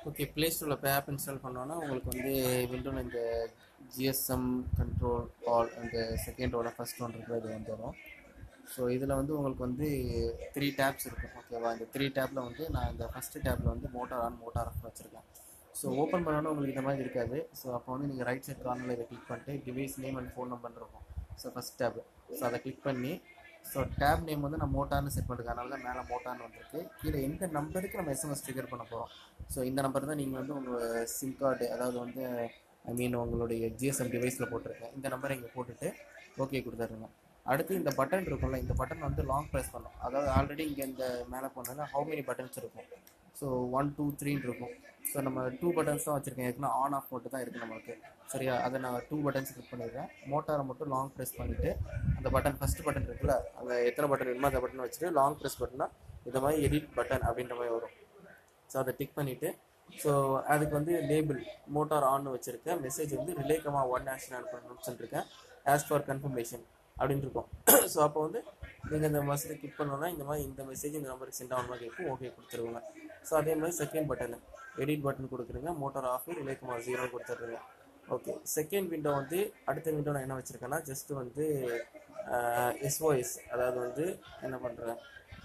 okay play ஸ்டோரில் இப்போ app install பண்ணோன்னா உங்களுக்கு வந்து விண்டோவில் இந்த ஜிஎஸ்எம் கண்ட்ரோல் ஆல் இந்த செகண்டோட ஃபர்ஸ்ட் ஒன் இருக்கிறது வந்துடும் ஸோ இதில் வந்து உங்களுக்கு வந்து த்ரீ டேப்ஸ் இருக்கும் ஓகேவா இந்த த்ரீ டேப்பில் வந்து நான் இந்த ஃபஸ்ட்டு டேப்பில் வந்து மோட்டார் ஆன் மோட்டார் ஆஃப் வச்சுருக்கேன் ஸோ ஓப்பன் பண்ணோன்னா உங்களுக்கு இந்த மாதிரி இருக்காது ஸோ அப்போ வந்து நீங்கள் ரைட் சைட் கார்னரில் இதை கிளிக் பண்ணிட்டு device name and phone number இருக்கும் ஸோ ஃபஸ்ட் டேப் ஸோ அதை கிளிக் பண்ணி ஸோ டேப் நேம் வந்து நான் மோட்டார்னு செட் பண்ணிருக்கேன் அதனால தான் மேலே மோட்டார்னு வந்திருக்கு கீழே எந்த நம்பருக்கு நம்ம எஸ்எம்எஸ் ட்ரிகர் பண்ண போகிறோம் ஸோ இந்த நம்பர் தான் நீங்கள் வந்து உங்கள் சிம் கார்டு அதாவது வந்து ஐ மீன் உங்களுடைய ஜிஎஸ்எம் டிவைஸில் போட்டிருக்கேன் இந்த நம்பரை இங்கே போட்டுட்டு ஓகே கொடுத்துருங்க அடுத்து இந்த பட்டன் இருக்கும்ல இந்த பட்டன் வந்து லாங் ப்ரெஸ் பண்ணும் அதாவது ஆல்ரெடி இங்கே இந்த மேலே போனோன்னா ஹவு மெனி பட்டன்ஸ் இருக்கும் ஸோ ஒன் டூ த்ரீன்னு இருக்கும் ஸோ நம்ம டூ பட்டன்ஸ் தான் வச்சுருக்கேன் ஏற்கனவே ஆன் ஆஃப் மட்டும் தான் இருக்குது நம்மளுக்கு சரியா அதை நான் டூ பட்டன்ஸ் கிளிக் பண்ணிடுறேன் மோட்டாரை மட்டும் லாங் ப்ரெஸ் பண்ணிவிட்டு அந்த பட்டன் ஃபஸ்ட் பட்டன் இருக்குல்ல அந்த எத்தனை பட்டன் வேணுமோ அந்த பட்டன் வச்சுட்டு லாங் ப்ரெஸ் பண்ணினா இந்த மாதிரி எடிட் பட்டன் அப்படின்ற மாதிரி வரும் ஸோ அதை டிக் பண்ணிவிட்டு ஸோ அதுக்கு வந்து லேபிள் மோட்டார் ஆன் வச்சுருக்கேன் மெசேஜ் வந்து ரிலேக்கமாக ஒன் ஆக்ஷன் அனுப்பணும்னு சொல்லியிருக்கேன் ஆஸ் ஃபார் கன்ஃபர்மேஷன் அப்படின்னு இருக்கும் ஸோ அப்போ வந்து நீங்கள் இந்த மெசேஜ் கிளிக் பண்ணோன்னா இந்த மாதிரி இந்த மெசேஜ் இந்த நம்பருக்கு சென்ட் ஆகணும் கேட்கும் ஓகே கொடுத்துருவாங்க ஸோ அதே மாதிரி செகண்ட் பட்டன் எடிட் பட்டன் கொடுக்குறீங்க மோட்டார் ஆஃப் ரிலேக்கமாக ஜீரோ கொடுத்துட்ருங்க ஓகே செகண்ட் விண்டோ வந்து அடுத்த விண்டோ நான் என்ன வச்சுருக்கேன்னா ஜஸ்ட் வந்து எஸ்ஓஎஸ் அதாவது வந்து என்ன பண்ணுறேன்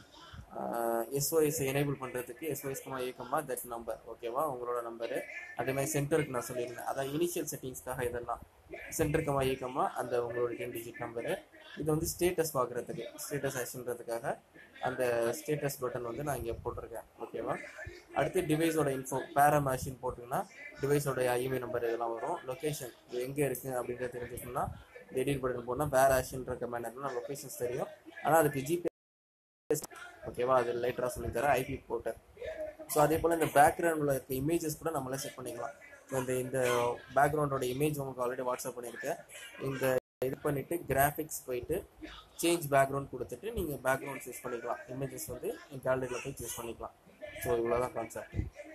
எஸ்ஓஎஸ் எனேபிள் பண்ணுறதுக்கு எஸ்ஓஎஸ் கமா ஏக்கமா தட் நம்பர் ஓகேவா உங்களோட நம்பரு அதே மாதிரி சென்டருக்கு நான் சொல்லியிருந்தேன் அதான் இனிஷியல் செட்டிங்ஸ்க்காக இதெல்லாம் சென்டர் கமா ஏக்கமா அந்த உங்களோட டென் டிஜிட் நம்பரு இது வந்து ஸ்டேட்டஸ் பார்க்குறதுக்கு ஸ்டேட்டஸ் ஆக்ஷன்றதுக்காக அந்த ஸ்டேட்டஸ் பட்டன் வந்து நான் இங்கே போட்டிருக்கேன் ஓகேவா அடுத்து டிவைஸோட இன்ஃபோ பேரா மேஷின் போட்டிங்கன்னா டிவைஸோட ஐஎம்ஐ நம்பர் இதெல்லாம் வரும் லொக்கேஷன் இது எங்கே இருக்குது அப்படின்றத தெரிஞ்சுக்கணும்னா எடிட் பட்டன் போனால் பேர் ஆஷின்ற கமெண்ட் லொக்கேஷன்ஸ் தெரியும் ஆனால் அதுக்கு ஜிபே ஓகேவா அது லைட்டராக சொல்லி தரேன் ஐபி போட்டு ஸோ அதே போல் இந்த பேக்ரவுண்டில் இருக்க இமேஜஸ் கூட நம்மளே செட் பண்ணிக்கலாம் ஸோ இந்த இந்த பேக்ரவுண்டோட இமேஜ் உங்களுக்கு ஆல்ரெடி வாட்ஸ்அப் பண்ணியிருக்கேன் இந்த இது பண்ணிவிட்டு கிராஃபிக்ஸ் போயிட்டு சேஞ்ச் பேக்ரவுண்ட் கொடுத்துட்டு நீங்கள் பேக்ரவுண்ட் சூஸ் பண்ணிக்கலாம் இமேஜஸ் வந்து கேலரியில் போய் சூஸ் பண்ணிக்கலாம் ஸோ இவ்வளோ தான் கான்செப்ட்